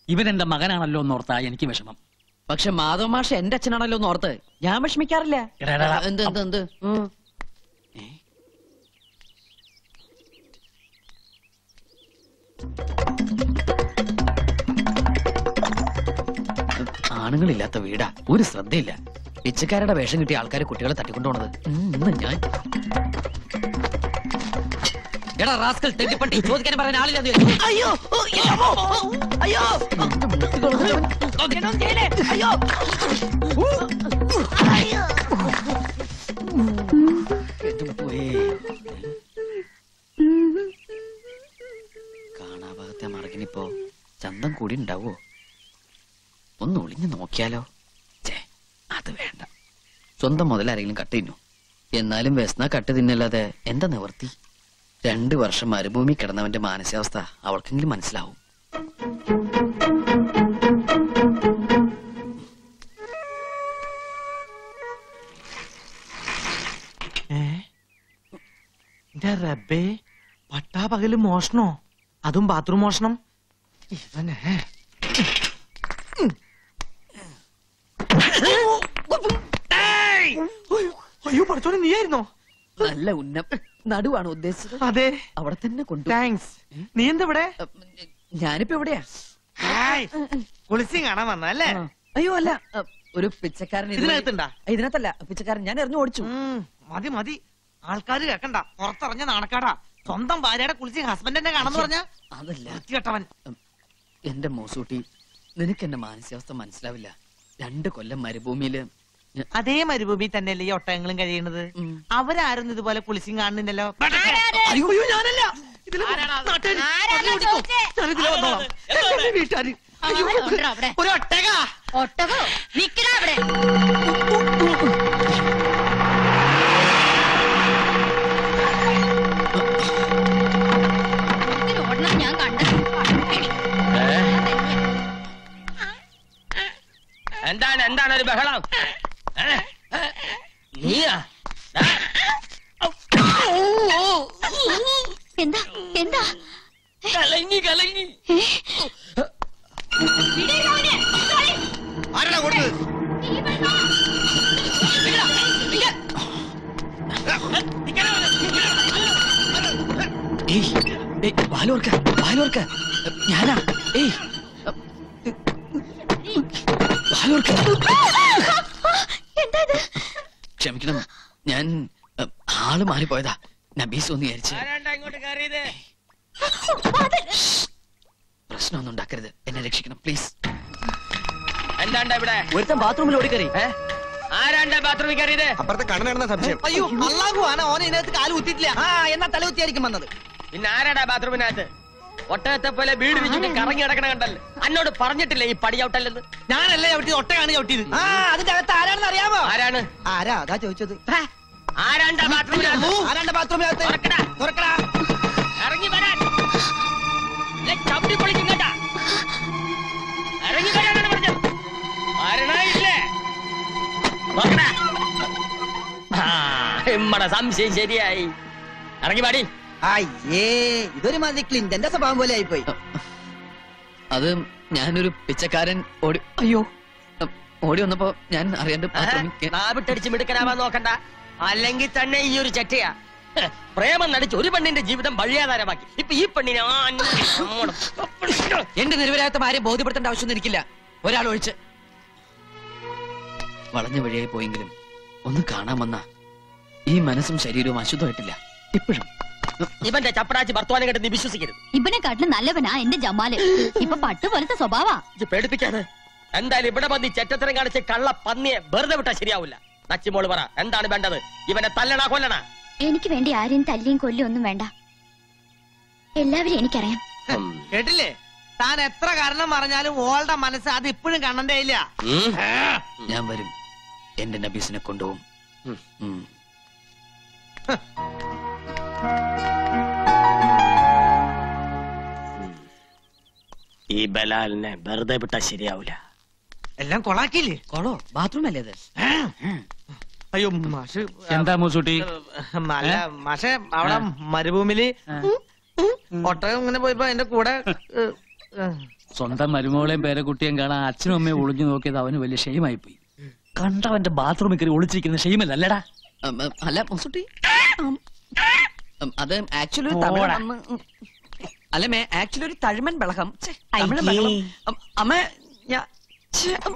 ഇവൻ എന്റെ മകനാണല്ലോ എന്നോർത്താ എനിക്ക് വിഷമം പക്ഷെ മാധവ മാഷ എന്റെ അച്ഛനാണല്ലോ എന്ന് ഓർത്ത് ഞാൻ വിഷമിക്കാറില്ല എടാ, എടാ, എടാ. എന്ത് എന്ത് എന്ത് ഉം. ആണുങ്ങളില്ലാത്ത വീടാ ഒരു ശ്രദ്ധയില്ല പിച്ചക്കാരുടെ വേഷം കിട്ടിയ ആൾക്കാരെ കുട്ടികളെ തട്ടിക്കൊണ്ടുപോണത് ഉം, ഇന്ന് ഞാൻ എടാ റാസ്കൽ തെണ്ടിപ്പട്ടി ചോദിക്കാൻ പറയാൻ ആളില്ല അയ്യോ ഓ, എന്റെ അമ്മോ, ഓ, അയ്യോ ഒന്നും ചെയ്യല്ലേ? അയ്യോ ഇതും പോയേ. കാണാഭാഗത്തെ മറകിനിപ്പോ ചന്തം കൂടി ഉണ്ടാവോ ഒന്ന് ഒളിഞ്ഞു നോക്കിയാലോ ചേ അത് വേണ്ട സ്വന്തം മുതൽ ആരെങ്കിലും കട്ട് തിന്നു എന്നാലും വ്യസന കട്ട് തിന്നല്ലാതെ എന്താ നിവർത്തി രണ്ടു വർഷം മരുഭൂമി കിടന്നവന്റെ മാനസികാവസ്ഥ അവൾക്കെങ്കിലും മനസ്സിലാവും എന്റെ റബ്ബേ പട്ടാ പകല് മോഷണോ അതും ബാത്റൂം മോഷണം ഇവനെ അയ്യോ പഠിച്ചോനെ നീയായിരുന്നോ നല്ല ഉന്നം നടുവാണ് ഉദ്ദേശിച്ചത് അതെ അവിടെ തന്നെ കൊണ്ടു താങ്ക്സ് നീ എന്താ ഇവിടെ ഞാനിപ്പോ എവിടെയാ കുളിച്ചും കാണാൻ വന്നല്ലേ ആ. അയ്യോ അല്ല അ, ഒരു പിച്ചക്കാരൻ ഇതുവഴി- ഇതിനകത്തുണ്ടാ ഇതിനകത്തല്ല പിച്ചക്കാരൻ ഞാൻ എറിഞ്ഞു ഓടിച്ചു ഉം, മതി മതി ആൾക്കാര് കേക്കണ്ട പുറത്തിറങ്ങിയ നാണക്കാടാ സ്വന്തം ഭാര്യയുടെ കുളിച്ച് ഹസ്ബൻഡിനെ കാണാന്ന് പറഞ്ഞ അതല്ല വൃത്തികെട്ടവൻ എന്റെ മോസൂട്ടി നിനക്ക് എന്റെ മാനസികാവസ്ഥ മനസ്സിലാവില്ല രണ്ട് കൊല്ലം മരുഭൂമിയില് ഞ- അതേ മരുഭൂമി തന്നെയല്ലേ ഈ ഒട്ടകങ്ങളും കഴിയണത് ഉം. അവരാരും ഇതുപോലെ കുളിച്ചും കാണുന്നില്ലല്ലോ അയ്യോ, അയ്യോ, ഞാനല്ല ഇതില് നാട്ടുകാര് ആരാടാ അതില് പിടിക്കോ? ചോദിച്ചേ? ഞാനിതില് വന്നോളാം. എന്റെ വീട്ടുകാര്. അയ്യോ, കൊണ്ടുവരാ അവിടെ. ഒരു ഒട്ടക ഒട്ടകോ നിക്കടാ അവിടെ ഇതിന് ഓടണം ഞാൻ കണ്ടത് എന്താണ് എന്താണ് ഒരു ബഹളം ഏ? നീയാ ദാ, എന്താ എന്താ കലങ്ങി കലങ്ങി വിടരുത് അവനെ. കളി. ആരാ കൊടുത്തത് ഇവിടെ വാ. ഏയ് ഏയ്, ബാലോർക്ക ബാലോർക്ക ഞാനാ ഏയ് ബാലോർക്ക എന്താ ഇത് ക്ഷമിക്കണം ഞാൻ അ, ആള് മാറിപ്പോയതാ നബീസ് ഒന്ന് വിചാരിച്ച് ആരാണ്ടാ ഇങ്ങോട്ട് കയറിയത് വാതിൽ. പ്രശ്നമൊന്നും ഉണ്ടാക്കരുത് എന്നെ രക്ഷിക്കണം പ്ലീസ് എന്താണ്ടാ ഇവിടെ ഒരുത്തൻ ബാത്റൂമിൽ ഓടിക്കറി ഏ? ആരാണ്ടാ ബാത്റൂമിൽ കയറിയത് അപ്പുറത്തെ കണ്ണനാണെന്ന സംശയം അയ്യോ അള്ളാഹു ആന ഓനെ ഇതിനകത്ത് കാല് കുത്തിയിട്ടില്ല ആ എന്നാ തലകുത്തിയായിരിക്കും വന്നത് പിന്നെ ആരാടാ ബാത്റൂമിനകത്ത് ഒട്ടകത്തെ പോലെ വീട് ചുറ്റി കറങ്ങി കിടക്കണ കണ്ടല്ലോ അന്നോട് പറഞ്ഞിട്ടില്ലേ ഈ പടിയൗട്ടല്ലെന്ന് ഞാനല്ലേ ചവിട്ടിയത് ഒട്ടകാണ് ചവിട്ടിയത് ആ അതിന്റെ അകത്ത് ആരാണെന്ന് അറിയാമോ ആരാണ് ആരാ അതാ ചോദിച്ചത് ആരാണ്ടാ ബാത്റൂമിനകത്ത് ആരാണ്ട് ബാത്റൂമിനകത്ത് തുറക്കടാ. തുറക്കടാ ഇറങ്ങി വരാൻ ഇല്ലേ, ചവിട്ടി പൊളിക്കും കേട്ടാ ഇറങ്ങി വരാനാണ് പറഞ്ഞത് ആരണാ ഇല്ലേ നോക്കടാ. ആ, ഇമ്മടെ സംശയം ശരിയായി ഇറങ്ങി പാടി അയ്യേ ഇതൊരു മാതിരി ക്ലിന്റന്റെ സ്വഭാവം പോലെ ആയിപ്പോയി അത് ഞാനൊരു പിച്ചക്കാരൻ ഓടി അയ്യോ അ, ഓടി വന്നപ്പോ ഞാൻ അറിയാണ്ട് ബാത്റൂമിൽ കേ- നാവിട്ടടിച്ച് മിടുക്കനാവാൻ നോക്കണ്ട അല്ലെങ്കിൽ തന്നെ ഈ ഒരു ചെറ്റയാ ഹ്, പ്രേമം നടിച്ച് ഒരു പെണ്ണിന്റെ ജീവിതം വഴിയാധാരമാക്കി ഇപ്പൊ ഈ പെണ്ണിനെ ആ അന്ന നമ്മളും. എന്റെ നിരവരാത്ത ഭാര്യ ബോധ്യപ്പെടുത്തേണ്ട ആവശ്യമൊന്നും എനിക്കില്ല ഒരാൾ ഒഴിച്ച് വളഞ്ഞ വഴിയായി പോയെങ്കിലും ഒന്ന് കാണാൻ വന്ന ഈ മനസ്സും ശരീരവും അശുദ്ധമായിട്ടില്ല ഇപ്പോഴും ഇവന്റെ ചപ്പടാച്ചി ഭർത്താനം കേട്ട് നീ വിശ്വസിക്കരുത് ഇവനെ കാട്ടിലും നല്ലവനാ എന്റെ ജമാല് ഇപ്പൊ പട്ട് പോലത്തെ സ്വഭാവാ ഇത് പേടിപ്പിക്കാതെ എന്തായാലും ഇവിടെ വന്ന് ഈ ചെറ്റത്തരം കാണിച്ച് കള്ള പന്നിയെ വെറുതെ വിട്ടാ ശരിയാവില്ല നച്ചിമോള് പറ എന്താണ് വേണ്ടത് ഇവനെ തല്ലണ കൊല്ലണ എനിക്ക് വേണ്ടി ആരെയും തല്ലിയും കൊല്ലും ഒന്നും വേണ്ട എല്ലാവരും എനിക്കറിയാം കേട്ടില്ലേ താൻ എത്ര കാരണം പറഞ്ഞാലും ഓളുടെ മനസ്സ് അത് ഇപ്പോഴും കണ്ണന്റെ ഇല്ല ഞാൻ വരും എന്റെ നബീസിനെ കൊണ്ടുപോകും ഉം. ഉം. ഈ ബലാലിനെ വെറുതെ വിട്ടാ ശരിയാവില്ല എല്ലാം കൊളാക്കിയില്ലേ കൊളോ ബാത്റൂം അല്ലേ അത് അയ്യോ മാഷ് എന്താ മൂസൂട്ടി അല്ല മാഷെ അവിടെ മരുഭൂമിയില് ഒട്ടകം ഇങ്ങനെ പോയപ്പോ എന്റെ കൂടെ ഏ, സ്വന്തം മരുമകളെയും പേരക്കുട്ടിയും കാണാൻ അച്ഛനും അമ്മയും ഒളിഞ്ഞു നോക്കിയത് അവന് വലിയ ഷെയിമായി പോയി കണ്ടവന്റെ ബാത്റൂമിൽ കയറി ഒളിച്ചിരിക്കുന്ന ഷെയിമല്ല അല്ലടാ ഉം, ഉം, അല്ല മുസുട്ടി ഉം, ഉം, അത് ആക്ച്വലി ഒരു പോടാ. തമിഴ് വന്ന്, ഉം. അല്ല മേ ആക്ച്വലി ഒരു തഴിമൻ ബളകം ഛെ, തമിഴ് ബഹളം. ഉം, അമ്മ ഞാ- ഛെ, ഉം.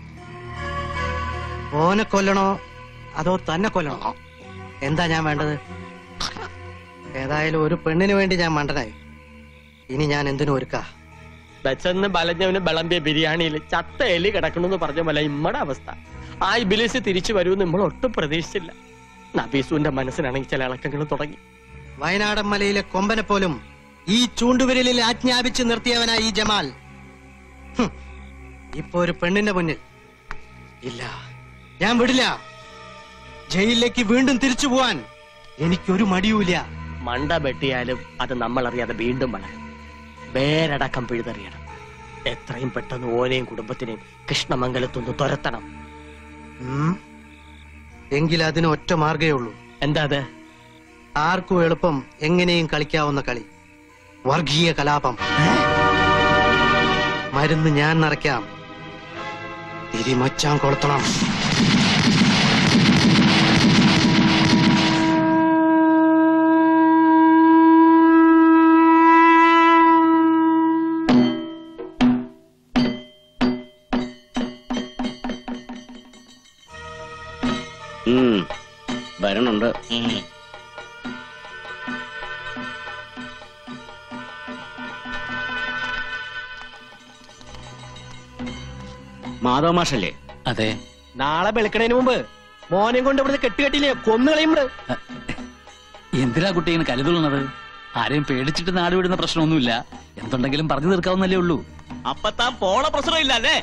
ഓനെ കൊല്ലണോ അതോ തന്നെ കൊല്ലണോ എന്താ ഞാൻ വേണ്ടത് ഏതായാലും ഒരു പെണ്ണിന് വേണ്ടി ഞാൻ മണ്ടനായി ഇനി ഞാൻ എന്തിനു ഒരുക്കാ ബച്ചന്ന് ബലഞ്ഞവന് വിളമ്പിയ ബിരിയാണിയിൽ ചത്ത എലി കിടക്കണമെന്ന് പറഞ്ഞ പോലെ ഇമ്മടെ അവസ്ഥ ആ ഇബിലിസ് തിരിച്ചു വരുമെന്ന് നമ്മൾ ഒട്ടും പ്രതീക്ഷിച്ചില്ല നബീസുവിന്റെ മനസ്സിനാണെങ്കിൽ ചില ഇളക്കങ്ങൾ തുടങ്ങി വയനാടൻ മലയിലെ കൊമ്പനെ പോലും ഈ ചൂണ്ടുവിരലിൽ ആജ്ഞാപിച്ച് നിർത്തിയവനായി ഈ ജമാൽ ഹും. ഇപ്പൊ ഒരു പെണ്ണിന്റെ മുന്നിൽ ഇല്ല ഞാൻ വിടില്ല ജയിലിലേക്ക് വീണ്ടും തിരിച്ചു പോവാൻ എനിക്കൊരു മടിയുമില്ല മണ്ട വെട്ടിയാലും അത് നമ്മൾ അറിയാതെ വീണ്ടും വളരും വേരടക്കം പിഴുതെറിയണം എത്രയും പെട്ടെന്ന് ഓനെയും കുടുംബത്തിനെയും കൃഷ്ണമംഗലത്തൊന്ന് തുരത്തണം ഉം. എങ്കിൽ അതിന് ഒറ്റ മാർഗേ ഉള്ളൂ എന്താ അത് ആർക്കും എളുപ്പം എങ്ങനെയും കളിക്കാവുന്ന കളി വർഗീയ കലാപം മരുന്ന് ഞാൻ നിറയ്ക്കാം തിരിമച്ചാൻ കൊളുത്തണം വരണുണ്ട് മാധവ മാഷല്ലേ അതെ നാളെ വെളുക്കണതിന് മുമ്പ് മോനെയും കൊണ്ട് ഇവിടുന്ന് കെട്ടുകെട്ടില്ലേ കൊന്നുകളയുമ്പോ എന്തിനാ കുട്ടി ഇങ്ങനെ കരുതുള്ളത് ആരെയും പേടിച്ചിട്ട് നാട് വിടുന്ന പ്രശ്നമൊന്നുമില്ല എന്തുണ്ടെങ്കിലും പറഞ്ഞു തീർക്കാവുന്നല്ലേ ഉള്ളൂ അപ്പൊ താൻ പോണ പ്രശ്നം ഇല്ല അല്ലേ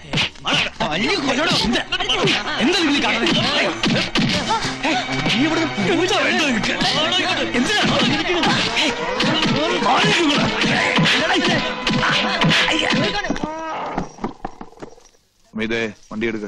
എന്താ നിങ്ങൾ ഈ കാണുന്നത്? ഏയ്, നീ ഇവിടുന്ന് എന്താ വേണ്ടത് നിനക്ക്? എന്തിനാ? ഇതേ വണ്ടി എടുക്ക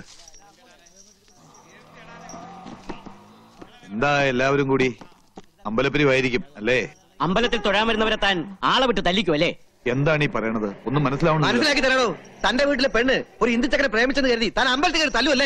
എന്താ എല്ലാവരും കൂടി അമ്പലപ്പിരിവായിരിക്കും അല്ലേ അമ്പലത്തിൽ തൊഴാൻ വരുന്നവരെ താൻ ആളെ വിട്ട് തല്ലിക്കും അല്ലേ എന്താണ് ഈ പറയണത് ഒന്നും മനസ്സിലാവണില്ല മനസ്സിലാക്കി തരണോ തന്റെ വീട്ടിലെ പെണ്ണ് ഒരു ഹിന്ദുച്ചക്കനെ പ്രേമിച്ചെന്ന് കരുതി താൻ അമ്പലത്തിൽ കയറി തല്ലുമല്ലേ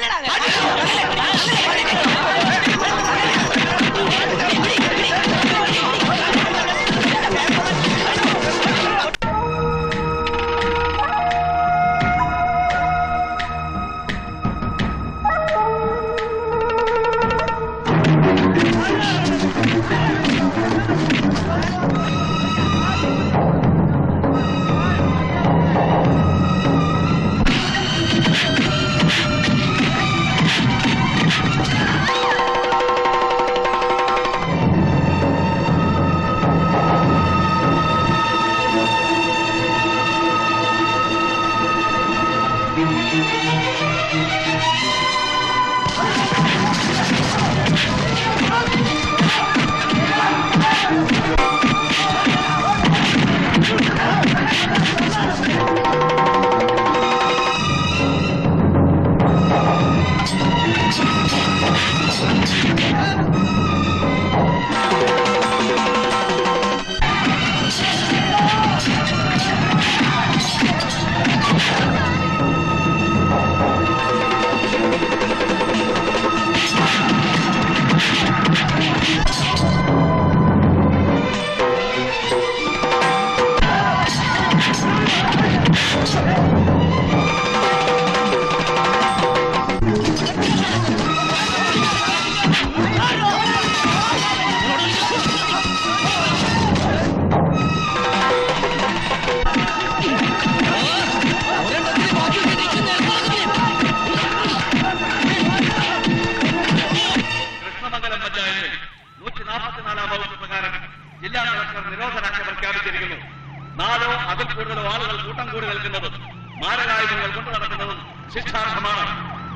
കൃഷ്ണമംഗലം പഞ്ചായത്തിൽ നൂറ്റി നാൽപ്പത്തിനാലാം വകുപ്പ് പ്രകാരം ജില്ലാ കളക്ടർ നിരോധനാജ്ഞ പ്രഖ്യാപിച്ചിരിക്കുന്നു നാലോ അതിൽ കൂടുതലോ ആളുകൾ കൂട്ടം കൂടി നിൽക്കുന്നതും മാരകായുധങ്ങൾ കൊണ്ടു നടക്കുന്നതും ശിക്ഷാർഹമാണ്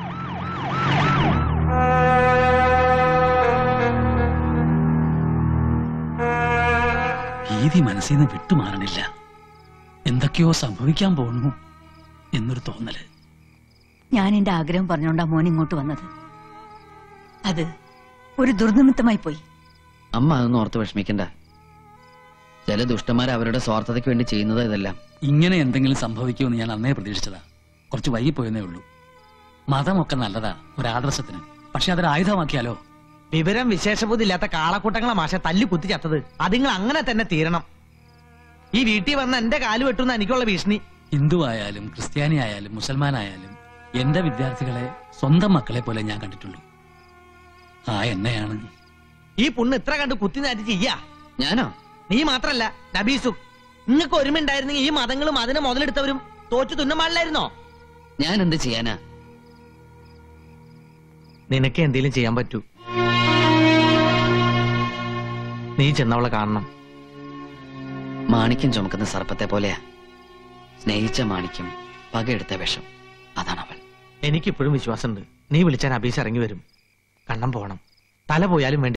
ഭീതി മനസ്സിൽ നിന്ന് വിട്ടുമാറണില്ല എന്തൊക്കെയോ സംഭവിക്കാൻ പോകുന്നു എന്നൊരു തോന്നല് ഞാൻ എന്റെ ആഗ്രഹം പറഞ്ഞോണ്ടാ മോൻ ഇങ്ങോട്ട് വന്നത് അത് ഒരു ദുർനിമിത്തമായി പോയി അമ്മ അതൊന്നും ഓർത്ത് വിഷമിക്കണ്ട ചില ദുഷ്ടന്മാർ അവരുടെ സ്വാർത്ഥതയ്ക്ക് വേണ്ടി ചെയ്യുന്നത് ഇതെല്ലാം ഇങ്ങനെ എന്തെങ്കിലും സംഭവിക്കുമെന്ന് ഞാൻ അന്നേ പ്രതീക്ഷിച്ചതാ കുറച്ച് വൈകിപ്പോയെന്നേ ഉള്ളൂ മതമൊക്കെ നല്ലതാ ഒരു ആദർശത്തിന് പക്ഷെ അതൊരു ആയുധമാക്കിയാലോ വിവരം വിശേഷബുദ്ധിയില്ലാത്ത കാളക്കൂട്ടങ്ങളെ മാഷ തല്ലി കുത്തി ചത്തത് അതിങ്ങൾ അങ്ങനെ തന്നെ തീരണം ഈ വീട്ടിൽ വന്ന എന്റെ കാല് വെട്ടുന്ന എനിക്കുള്ള ഭീഷണി ഹിന്ദു ആയാലും ക്രിസ്ത്യാനി ആയാലും മുസൽമാനായാലും എന്റെ വിദ്യാർത്ഥികളെ സ്വന്തം മക്കളെ പോലെ ഞാൻ കണ്ടിട്ടുള്ളൂ ആ എന്നെയാണ് ഈ പുണ്ണ് ഇത്ര കണ്ട് കുത്തി നാറ്റി ചെയ്യാ ഞാനോ നീ മാത്രല്ല നബീസും നിങ്ങൾക്ക് ഒരുമുണ്ടായിരുന്നെങ്കിൽ ഈ മതങ്ങളും അതിനെ മുതലെടുത്തവരും തോറ്റു തുന്നം പാടില്ലായിരുന്നോ ഞാൻ എന്ത് ചെയ്യാനാ നിനക്ക് എന്തേലും ചെയ്യാൻ പറ്റൂ നീ ചെന്നവളെ കാണണം മാണിക്യം ചുമക്കുന്ന സർപ്പത്തെ പോലെയാ സ്നേഹിച്ച മാണിക്യം പകയെടുത്ത വിഷം അതാണ് അവൾ എനിക്കിപ്പോഴും വിശ്വാസമുണ്ട് നീ വിളിച്ചാൽ അബീസ് ഇറങ്ങി വരും കണ്ണം പോണം തല പോയാലും വേണ്ടി